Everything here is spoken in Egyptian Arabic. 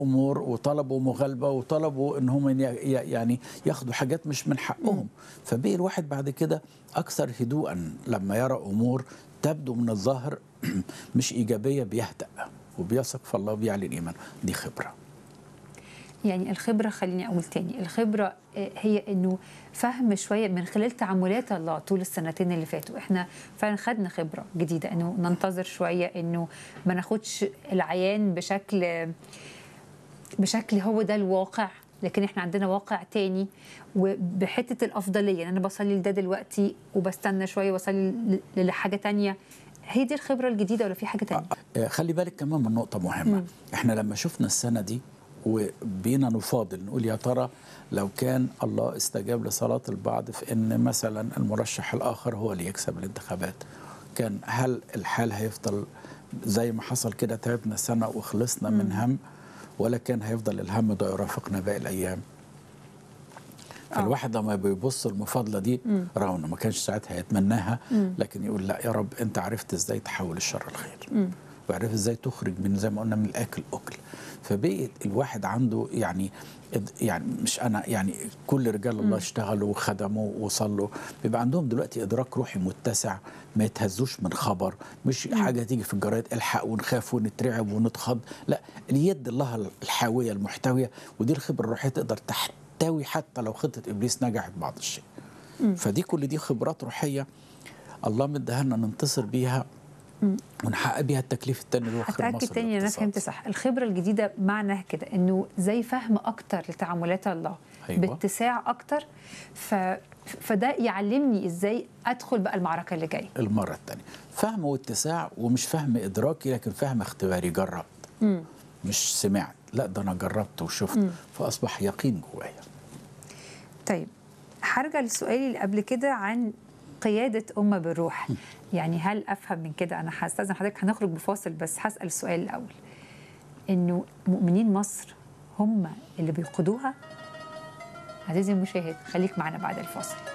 امور وطلبوا مغالبه وطلبوا ان هم ي- ي- يعني ياخدوا حاجات مش من حقهم فبقي الواحد بعد كده اكثر هدوءا لما يرى امور تبدو من الظاهر مش ايجابيه بيهدأ وبيثق في الله وبيعلن ايمانه دي خبره يعني الخبرة خليني أقول تاني الخبرة آه، هي إنه فهم شوية من خلال تعاملات الله طول السنتين اللي فاتوا إحنا فعلا خدنا خبرة جديدة إنه ننتظر شوية إنه ما ناخدش العيان بشكل بشكل هو ده الواقع لكن احنا عندنا واقع تاني وبحته الافضليه يعني انا بصلي لده دلوقتي وبستنى شويه واصلي ل- لحاجه تانية هي دي الخبره الجديده ولا في حاجه تانية؟ آه، خلي بالك كمان من نقطة مهمة احنا لما شفنا السنة دي وبينا نفاضل نقول يا ترى لو كان الله استجاب لصلاة البعض في ان مثلا المرشح الاخر هو اللي يكسب الانتخابات كان هل الحال هيفضل زي ما حصل كده تعبنا سنة وخلصنا من هم ولا كان هيفضل الهم ده يرافقنا باقي الايام فالواحد لما بيبص المفاضله دي رغم انه ما كانش ساعتها يتمناها لكن يقول لا يا رب انت عرفت ازاي تحول الشر لخير وعرفت ازاي تخرج من زي ما قلنا من الاكل اكل فبقي الواحد عنده يعني يعني مش انا يعني كل رجال الله اشتغلوا وخدموا وصلوا بيبقى عندهم دلوقتي ادراك روحي متسع ما يتهزوش من خبر مش حاجه تيجي في الجرايد الحق ونخاف ونترعب ونتخض لا اليد الله الحاويه المحتويه ودي الخبره الروحيه تقدر تحتوي حتى لو خطه ابليس نجحت بعض الشيء فدي كل دي خبرات روحيه الله مديها لنا ننتصر بيها ونحقق بيها التكليف التاني اللي هو خير هتاكد مصر تاني ان انا للاقتصاد. فهمت صح الخبره الجديده معناها كده انه زي فهم اكتر لتعاملات الله أيوة. باتساع اكتر ف... فده يعلمني ازاي ادخل بقى المعركه اللي جايه المره الثانيه فهم واتساع ومش فهم ادراكي لكن فهم اختباري جربت مش سمعت لا ده انا جربت وشفت فاصبح يقين جوايا طيب هرجع لسؤالي اللي قبل كده عن قيادة أمة بالروح يعني هل أفهم من كده أنا هستأذن حضرتك هنخرج بفاصل بس هسأل السؤال الأول إنه مؤمنين مصر هم اللي بيقودوها عزيزي المشاهد خليك معنا بعد الفاصل